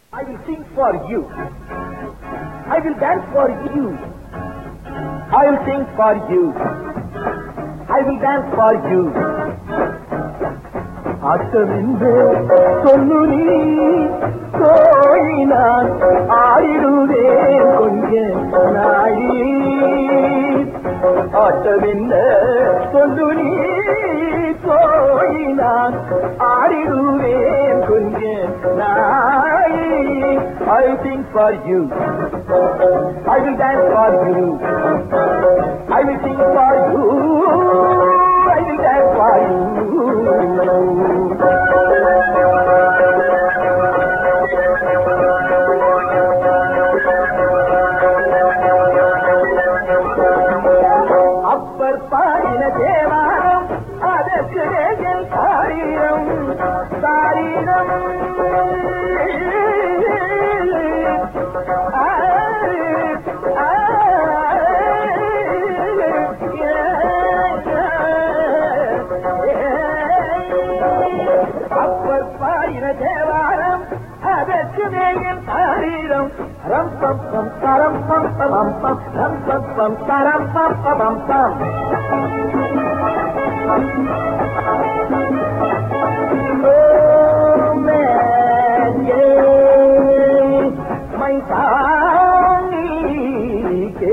I will sing for you. I will dance for you. I will sing for you. I will dance for you. ஆட்டமென்று சொல்லு நீ தோழி நான் ஆடிடுவேன் கொஞ்ச நாழி ஆட்டமென்ன சொல்லு நீ தோழி நான் ஆடிடுவேன் கொஞ்ச நாழி I will sing for you. I will dance for you. I will sing for you. I will dance for you. Appar பாடின தேவாரம் அதற்கு வேகல் சாரீரம் சாரீரம் ஆ, ஆ, அப்பர் பாடின தேவாரம் அதற்கு வேகல் சாரீரம் ரம் பம் பம் தரம் பம் பம் பம் ரம் பம் பம் தரம் பம் பம் பம் Oh, man, yeah, my Tani ke.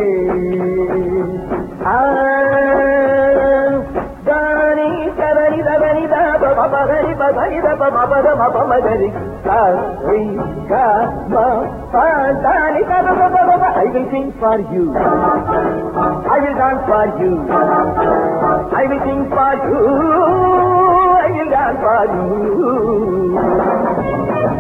Ah, Dani, Dani, Dani, Da, Ba, Ba, Ba, Dani, Ba, Dani, Da, Ba, Ba, Ba, Da, Ma, Ba, Ma, Dani, Sa, Ri, Ga, Ma, Pa, Dani, Da, Ba, Ba, Ba, Ba, Ba. I will sing for you. I will dance for you. I will sing for you. I will dance for you.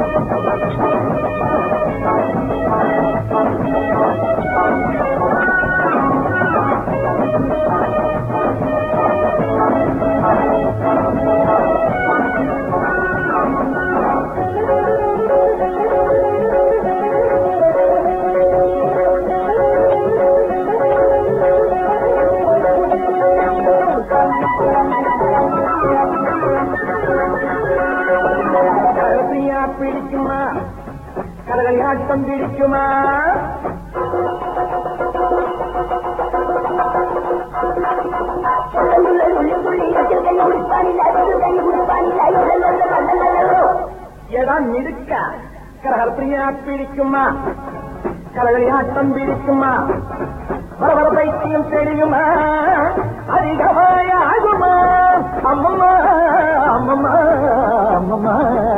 கரசியா பிடிக்குமா கடலையாட்டம் பிடிக்குமா இடம் மிடுக்க கடற்பிரியா பிடிக்குமா கடலையாட்டம் பிடிக்குமா வரவர பைத்தியம் தெரியுமா அதிகமாயாகுமா அம்மம்மா அம்மம்மா அம்மம்மா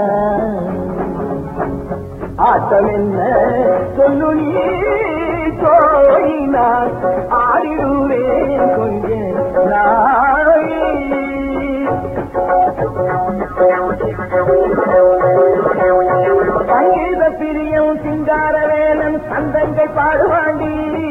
ஆட்டம் என்ன சொல்லு நீ கோயினார் ஆடிடுவேன் கொஞ்ச நாளை சங்கீத பிரியம் சிங்கார வேலன் சந்தங்கள் பாடுவாண்டி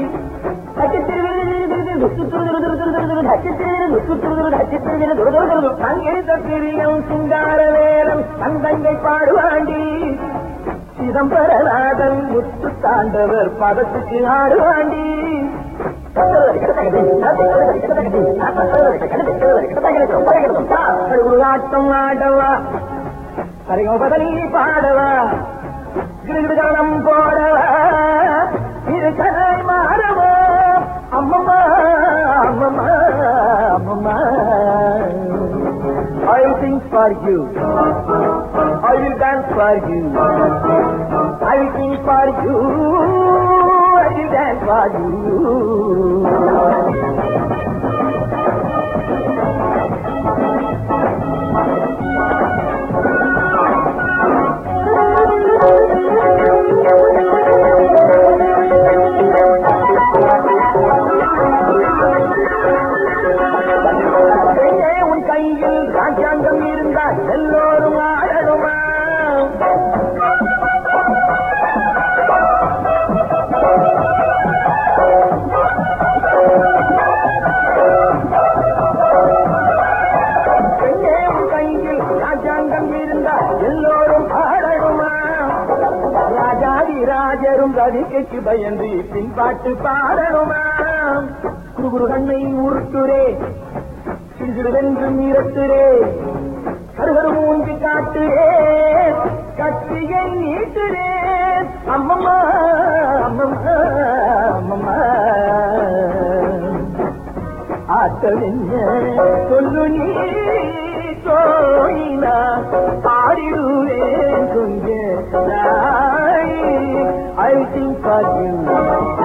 சங்கீத பிரியம் சிங்கார வேலம் சந்தங்கள் பாடுவாண்டி சிதம்பரநாதன் முத்து தாண்டவர் பதத்துக்கு ஆடுவாண்டி ஆட்டம் ஆடவா சரிகோபதனி பாடவா கிருகிருகணம் போடவா இது கதை மாறவா அம்மம்மா அம்மம்மா அம்மம்மா I will sing for you. I will dance for you. I will sing for you. I will dance for you. பெண்ணே, உன் கையில் ராஜாங்கம் இருந்தால் எல்லோரும் ஆடணுமா பெண்ணே, உன் கையில் ராஜாங்கம் இருந்தால் எல்லோரும் ஆடணுமா ராஜாதி ராஜரும் ரவிக்கைக்கு பயந்து பின்பாட்டு பாடணுமா குரு கண்ணை உருட்டுரே சிறுவென்று மீறத்துரே கருகரு மூஞ்சி காட்டுரே கத்தியை நீட்டுறேன் அம்மம்மா அம்மம்மா அம்மம்மா ஆட்டவென்ன சொல்லு நீ தோழினா ஆடிடுவேன் கொஞ்ச நாள் I think for you